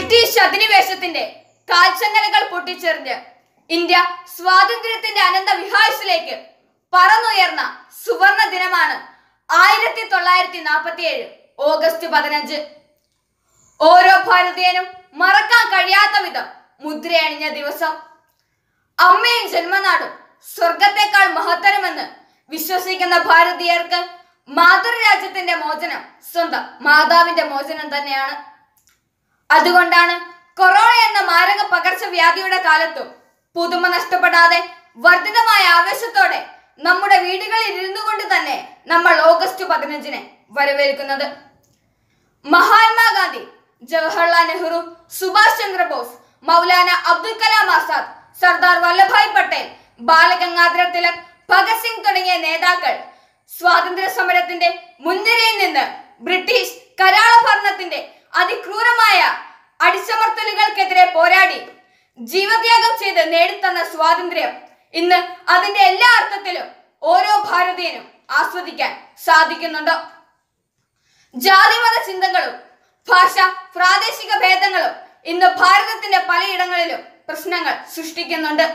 British അധിനിവേശത്തിന്റെ കാൽച്ചങ്ങലകൾ പൊട്ടിച്ചെറിഞ്ഞ് India സ്വാതന്ത്ര്യത്തിന്റെ അനന്ത വിഹായസിലേക്ക് പറന്നുയർന്ന സുവർണ ദിനമാണ് ആയിരത്തി തൊള്ളായിരത്തി നാൽപ്പത്തി ഏഴ് ഓഗസ്റ്റ് പതിനഞ്ച് ഓരോ ഭാരതീയനും മറക്കാൻ കഴിയാത്ത വിധം മുദ്രയണിഞ്ഞ ദിവസം അമ്മയും ജന്മനാടും സ്വർഗത്തെക്കാൾ മഹത്തരമെന്ന് വിശ്വസിക്കുന്ന ഭാരതീയർക്ക് മാതൃരാജ്യത്തിന്റെ മോചനം സ്വന്തം മാതാവിന്റെ മോചനം തന്നെയാണ് അതുകൊണ്ടാണ് കൊറോണ എന്ന മാരക പകർച്ചവ്യാധിയുടെ കാലത്തും പുതുമ നഷ്ടപ്പെടാതെ വർദ്ധിതമായ ആവേശത്തോടെ നമ്മുടെ വീടുകളിൽ ഇരുന്നു കൊണ്ട് തന്നെ നമ്മൾ ഓഗസ്റ്റ് പതിനഞ്ചിനെ വരവേൽക്കുന്നത് മഹാത്മാഗാന്ധി ജവഹർലാൽ നെഹ്റു സുഭാഷ് ചന്ദ്രബോസ് മൗലാന അബ്ദുൽ കലാം ആസാദ് സർദാർ വല്ലഭായ് പട്ടേൽ ബാലഗംഗാധര തിലക് ഭഗത് സിംഗ് തുടങ്ങിയ നേതാക്കൾ സ്വാതന്ത്ര്യ സമരത്തിന്റെ മുൻനിരയിൽ നിന്ന് ബ്രിട്ടീഷ് കരാള ഭരണത്തിന്റെ അതിക്രൂരമായ അടിച്ചമർത്തലുകൾക്കെതിരെ പോരാടി ജീവത്യാഗം ചെയ്ത് നേടിത്തന്ന സ്വാതന്ത്ര്യം ഇന്ന് അതിന്റെ എല്ലാ അർത്ഥത്തിലും ഓരോ ഭാരതീയനും ആസ്വദിക്കാൻ സാധിക്കുന്നുണ്ടോ ജാതിമത ചിന്തകളും ഭാഷ പ്രാദേശിക ഭേദങ്ങളും ഇന്ന് ഭാരതത്തിന്റെ പലയിടങ്ങളിലും പ്രശ്നങ്ങൾ സൃഷ്ടിക്കുന്നുണ്ട്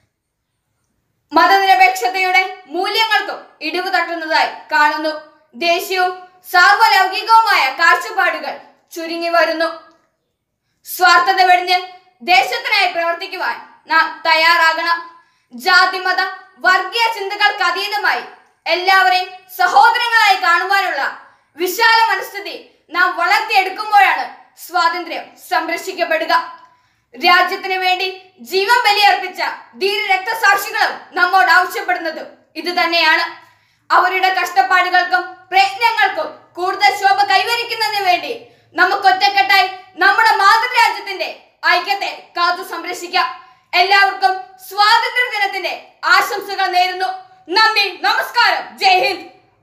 മതനിരപേക്ഷതയുടെ മൂല്യങ്ങൾക്കും ഇടിവ് തട്ടുന്നതായി കാണുന്നു ദേശീയവും സാർവലൗകികവുമായ കാഴ്ചപ്പാടുകൾ ചുരുങ്ങി വരുന്നു സ്വാർത്ഥത വെടിഞ്ഞ് ദേശത്തിനായി പ്രവർത്തിക്കുവാൻ നാം തയ്യാറാകണം ജാതിമത വർഗീയ ചിന്തകൾക്ക് അതീതമായി എല്ലാവരെയും സഹോദരങ്ങളായി കാണുവാനുള്ള വിശാല മനസ്ഥിതി നാം വളർത്തിയെടുക്കുമ്പോഴാണ് സ്വാതന്ത്ര്യം സംരക്ഷിക്കപ്പെടുക രാജ്യത്തിന് വേണ്ടി ജീവൻ ബലിയർപ്പിച്ച ധീര രക്തസാക്ഷികളും നമ്മോട് ആവശ്യപ്പെടുന്നതും ഇത് തന്നെയാണ് അവരുടെ കഷ്ടപ്പാടുകൾക്കും പ്രയത്നങ്ങൾക്കും കൂടുതൽ ശോഭ കൈവരിക്കുന്നതിന് വേണ്ടി നമുക്ക് ഒറ്റക്കെട്ടായി നമ്മുടെ മാതൃരാജ്യത്തിന്റെ ഐക്യത്തെ കാത്തു സംരക്ഷിക്കാം എല്ലാവർക്കും സ്വാതന്ത്ര്യ ദിനത്തിന്റെ ആശംസകൾ നേരുന്നു നന്ദി നമസ്കാരം ജയ് Hind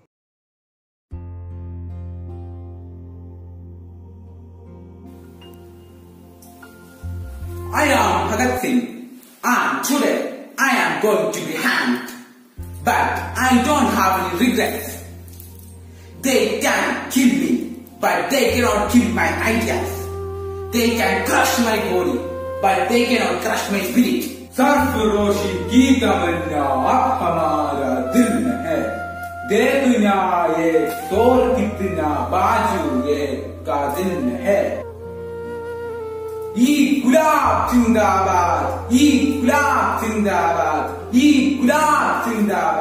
I am Bhagat Singh and today I am going to be hanged. But I don't have any regrets. They can kill me, but they cannot kill my ideas. They can crush my body, but they cannot crush my spirit. सरफरोशी की तमन्ना अब हमारा दिल में है दे दुनिया ये शोर कितना बाजू ये का दिल में है ഈ ഗുലാബ് സിന്ദാബാദ് ഈ ഗുലാബ് സിന്ദാബാദ് ഈ ഗുലാബ് സിന്ദാബാദ്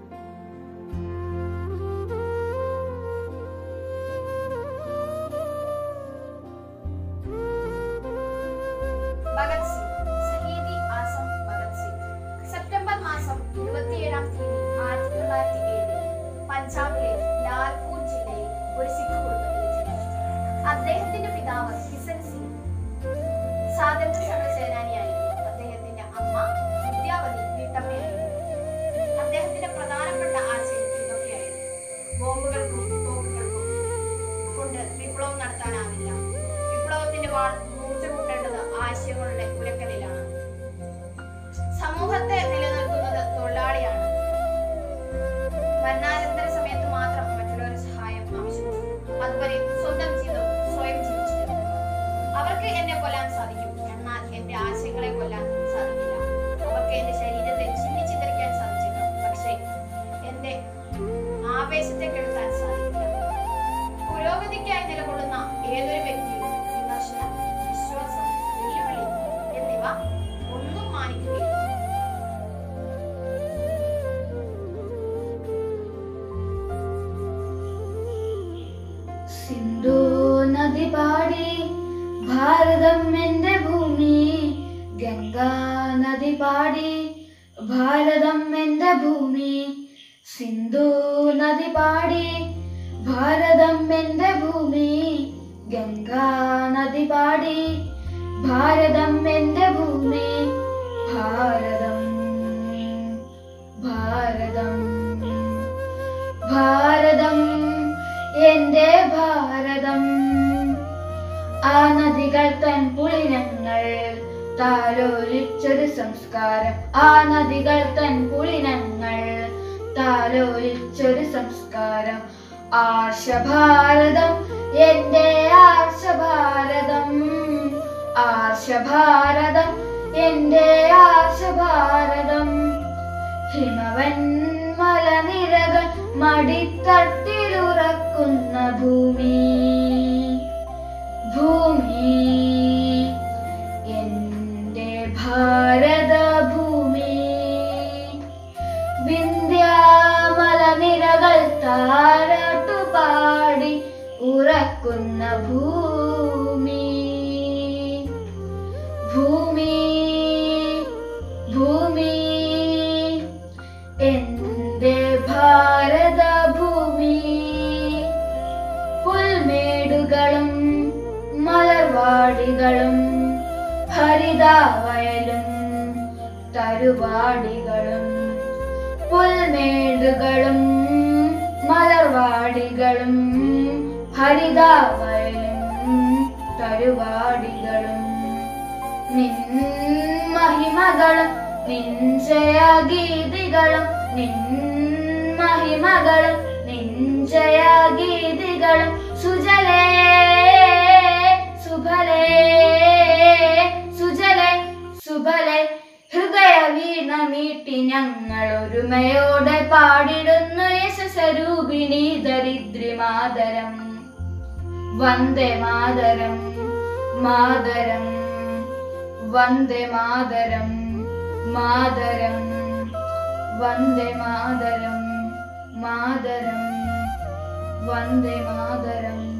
ഭഗത് സിംഗ് സഹീദി ആസം ഭഗത് സിംഗ് സെപ്റ്റംബർ മാസം ഇരുപത്തിയേഴാം തീയതി ആയിരത്തി തൊള്ളായിരത്തി ഏഴിൽ പഞ്ചാബിലെ ലാൽപൂർ ജില്ലയിൽ ഒരു സിഖ് കുടുംബത്തിൽ ജനിച്ചു അദ്ദേഹത്തിന്റെ പിതാവ് കിസൻ സിംഗ് സ്വാതന്ത്ര്യ സമര സേനാനിയായിരുന്നു അദ്ദേഹത്തിന്റെ അമ്മ വിദ്യാവതി വീട്ടമ്മയായിരുന്നു അദ്ദേഹത്തിന്റെ പ്രധാനപ്പെട്ട ആശയം ഇതൊക്കെയായിരുന്നു ബോംബുകൾക്കും തോക്കുകൾക്കും കൊണ്ട് വിപ്ലവം നടത്താനാവില്ല വിപ്ലവത്തിന്റെ വാൾ മൂർച്ച കൂട്ടേണ്ടത് ആശയങ്ങളുടെ ഉരക്കലിലാണ് സമൂഹത്തെ നിലനിർത്തുന്നത് തൊഴിലാളിയാണ് മരണാനന്തര സമയത്ത് മാത്രം മറ്റുള്ളവരുടെ സഹായം ആവശ്യമുള്ളൂ അതുവരെ സ്വന്തം ജീവിതം സ്വയം ജീവിച്ചിരുന്നു അവർക്ക് എന്നെ കൊല്ലാൻ സാധിക്കും എന്നാൽ എന്റെ ആശയങ്ങളെ കൊല്ലാൻ സാധിക്കില്ല അവർക്ക് എന്റെ ശരീരത്തെ ചിന്നിച്ചിതറിക്കാൻ സാധിച്ചേക്കാം പക്ഷേ എന്റെ ആവേശത്തെ കെടുത്താൻ സാധിക്കില്ല പുരോഗതിക്കായി നിലകൊള്ളുന്ന ഏതൊരു വ്യക്തിയും വിമർശനം വിശ്വാസം വെല്ലുവിളി എന്നിവ ഒന്നും മാനിക്കുകയില്ല സിന്ധു നദി പാടി ഭാരതം എന്റെ ഭൂമി ഗംഗാ നദി പാടി ഭാരതം എന്റെ ഭൂമി സിന്ധു നദി പാടി ഭാരതം എന്റെ ഭൂമി ഗംഗാ നദി പാടി ഭാരതം എന്റെ ഭൂമി ഭാരതം ഭാരതം ഭാരതം എന്റെ ഭാരതം ആ നദികൾ തൻ പുളിനങ്ങൾ താലോലിച്ചൊരു സംസ്കാരം ആ നദികൾ തൻ പുളിനങ്ങൾ താലോലിച്ചൊരു സംസ്കാരം ആർഷഭാരതം എന്റെ ആർഷഭാരതം ആർഷഭാരതം എന്റെ ആർഷഭാരതം ഹിമവൻ മലനിരകൾ മടിത്തട്ടിലുറക്കുന്ന ഭൂമി ഭൂമി എന്റെ ഭാരത ഭൂമി വിന്ധ്യാമലനിരകൾ താരാട്ടുപാടി ഉറക്കുന്ന ഭൂമി ഭൂമി ഭൂമി എന്റെ ഭാരത ഭൂമി പുൽമേടുകളും മലർവാടികളും ഹരിതാവയലും തരുവാടികളും പുൽമേടുകളും മലർവാടികളും ഹരിതാവയലും തരുവാടികളും നിൻ മഹിമകളും നിൻ ജയഗീതികളും നിൻ മഹിമകളും നിൻ ജയഗീതികളും സുജലേ സുഭലേ സുജലേ സുഭലേ ഹൃദയ വീണ മീട്ടി ഞങ്ങൾ ഒരുമയോടെ പാടിടുന്നു യശസ്വരൂപിണി ദരിദ്രി മാതരം വന്ദേ മാതരം മാതരം വന്ദേ മാതരം മാതരം വന്ദേ മാതരം മാതരം വന്ദേ മാതരം